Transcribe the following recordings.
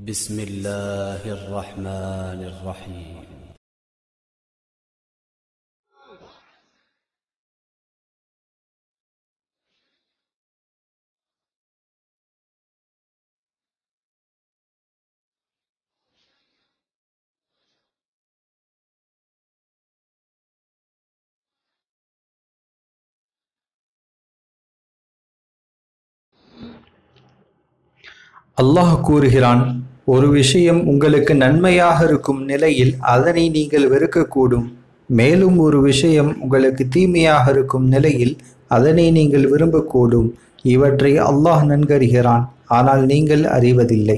بسم الله الرحمن الرحيم அல்லாஹ் கூறுகிறான் ஒரு விஷயம் உங்களுக்கு நன்மையாக இருக்கும் நிலையில் அதனை நீங்கள் வெறுக்கக்கூடும் மேலும் ஒரு விஷயம் உங்களுக்கு தீமையாக இருக்கும் நிலையில் அதனை நீங்கள் விரும்பக்கூடும் இவற்றை அல்லாஹ் நன்கறிகிறான் ஆனால் நீங்கள் அறிவதில்லை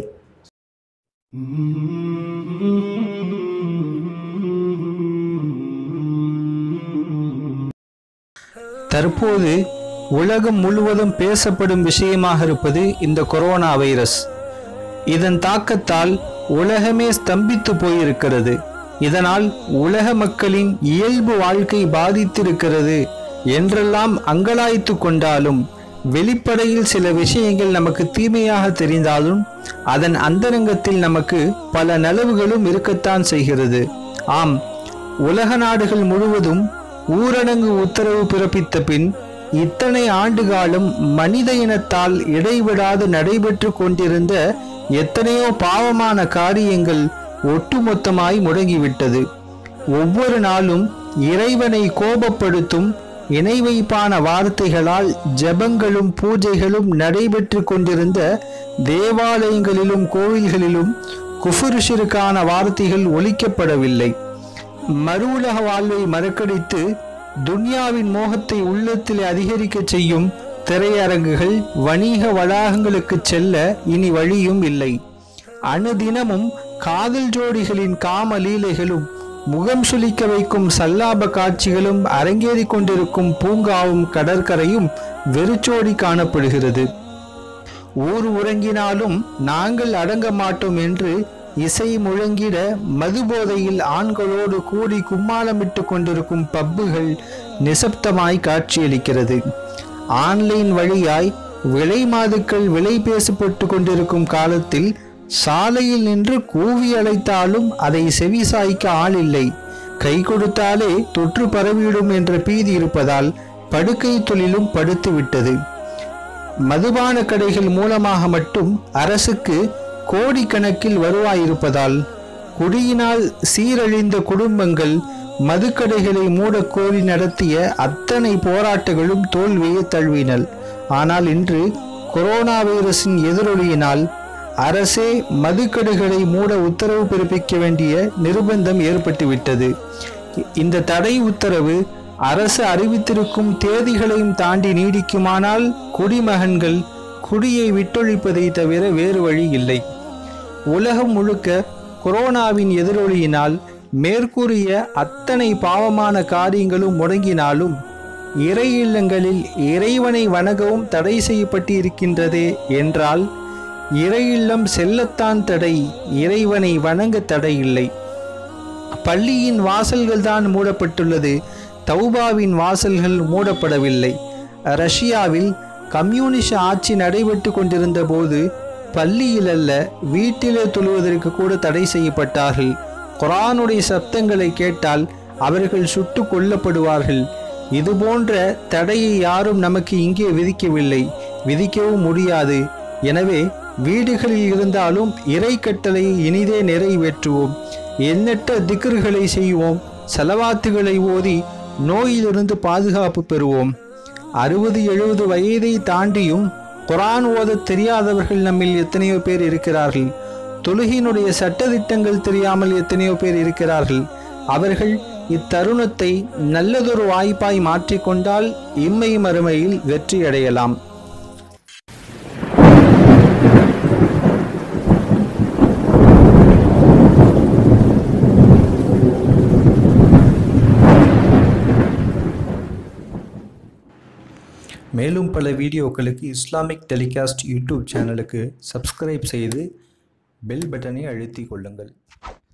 தற்போது உலகம் முழுவதும் பேசப்படும் விஷயமாக இருப்பது இந்த கொரோனா வைரஸ் இதன் தாக்கத்தால் உலகமே ஸ்தம்பித்து போயிருக்கிறது இதனால் உலக மக்களின் இயல்பு வாழ்க்கை பாதித்திருக்கிறது என்றெல்லாம் அங்கலாய்த்து கொண்டாலும் வெளிப்படையில் சில விஷயங்கள் நமக்கு தீமையாக தெரிந்தாலும் அதன் அந்தரங்கத்தில் நமக்கு பல நலவுகளும் இருக்கத்தான் செய்கிறது ஆம் உலக நாடுகள் முழுவதும் ஊரடங்கு உத்தரவு பிறப்பித்த பின் இத்தனை ஆண்டு காலம் மனித இனத்தால் இடைவிடாது நடைபெற்று கொண்டிருந்த எத்தனையோ பாவமான காரியங்கள் ஒட்டுமொத்தமாய் முடங்கிவிட்டது ஒவ்வொரு நாளும் இறைவனை கோபப்படுத்தும் இணை வைப்பான வார்த்தைகளால் ஜெபங்களும் பூஜைகளும் நடைபெற்று கொண்டிருந்த தேவாலயங்களிலும் கோவில்களிலும் குஃபுருஷிற்கான வார்த்தைகள் ஒலிக்கப்படவில்லை மறு உலக வாழ்வை மறக்கடித்து துன்யாவின் மோகத்தை உள்ளத்தில் அதிகரிக்க செய்யும் திரையரங்குகள் வணிக வளாகங்களுக்கு செல்ல இனி வழியும் இல்லை அணுதினமும் காதல் ஜோடிகளின் காம லீலைகளும் முகம் சுளிக்க வைக்கும் சல்லாப காட்சிகளும் அரங்கேறி கொண்டிருக்கும் பூங்காவும் கடற்கரையும் வெறிச்சோடி காணப்படுகிறது ஊர் உறங்கினாலும் நாங்கள் அடங்க மாட்டோம் என்று இசை முழங்கிட மதுபோதையில் ஆண்களோடு கூடி கும்மாளமிட்டு கொண்டிருக்கும் பப்புகள் நிசப்தமாய் காட்சியளிக்கிறது ஆன்லைன் வழியாய் விலை மாதுக்கள் விலை பேசப்பட்டு கொண்டிருக்கும் காலத்தில் சாலையில் நின்று கூவி அழைத்தாலும் அதை செவிசாய்க்க ஆள் இல்லை கை கொடுத்தாலே தொற்று பரவிவிடும் என்ற பீதி இருப்பதால் படுக்கை தொழிலும் படுத்துவிட்டது மதுபான கடைகள் மூலமாக மட்டும் அரசுக்கு கோடிக்கணக்கில் வருவாய் இருப்பதால் குடியினால் சீரழிந்த குடும்பங்கள் மதுக்கடைகளை மூடக்கோரி நடத்திய அத்தனை போராட்டங்களும் தோல்வியை தழுவினல் ஆனால் இன்று கொரோனா வைரஸின் எதிரொலியினால் அரசே மதுக்கடைகளை மூட உத்தரவு பிறப்பிக்க வேண்டிய நிர்பந்தம் ஏற்பட்டுவிட்டது இந்த தடை உத்தரவு அரசு அறிவித்திருக்கும் தேதிகளையும் தாண்டி நீடிக்குமானால் குடிமகன்கள் குடியை விட்டொழிப்பதை தவிர வேறு வழி இல்லை உலகம் முழுக்க கொரோனாவின் எதிரொலியினால் மேற்கூறிய அத்தனை பாவமான காரியங்களும் முடங்கினாலும் இறை இல்லங்களில் இறைவனை வணங்கவும் தடை செய்யப்பட்டு இருக்கின்றதே என்றால் இறை இல்லம் செல்லத்தான் தடை இறைவனை வணங்க தடை இல்லை பள்ளியின் வாசல்கள் தான் மூடப்பட்டுள்ளது தௌபாவின் வாசல்கள் மூடப்படவில்லை ரஷ்யாவில் கம்யூனிஸ்ட் ஆட்சி நடைபெற்று கொண்டிருந்த போது பள்ளியில் அல்ல வீட்டிலே தொழுவதற்கு கூட தடை செய்யப்பட்டார்கள் குரானுடைய சப்தங்களை கேட்டால் அவர்கள் சுட்டு கொல்லப்படுவார்கள் இது போன்ற தடையை யாரும் நமக்கு இங்கே விதிக்கவில்லை விதிக்கவும் முடியாது எனவே வீடுகளில் இருந்தாலும் இறை கட்டளையை இனிதே நிறைவேற்றுவோம் எண்ணற்ற திக்ருகளை செய்வோம் செலவாத்துகளை ஓதி நோயிலிருந்து பாதுகாப்பு பெறுவோம் அறுபது எழுபது வயதை தாண்டியும் குரான் ஓத தெரியாதவர்கள் நம்மில் எத்தனையோ பேர் இருக்கிறார்கள் தொழுகையினுடைய சட்டதிட்டங்கள் தெரியாமல் எத்தனையோ பேர் இருக்கிறார்கள் அவர்கள் இத்தருணத்தை நல்லதொரு வாய்ப்பாய் மாற்றிக்கொண்டால் இம்மை மறுமையில் வெற்றி அடையலாம் மேலும் பல வீடியோக்களுக்கு இஸ்லாமிக் டெலிகாஸ்ட் யூடியூப் சேனலுக்கு சப்ஸ்கிரைப் செய்து பெல் பட்டனை அழுத்திக் கொள்ளுங்கள்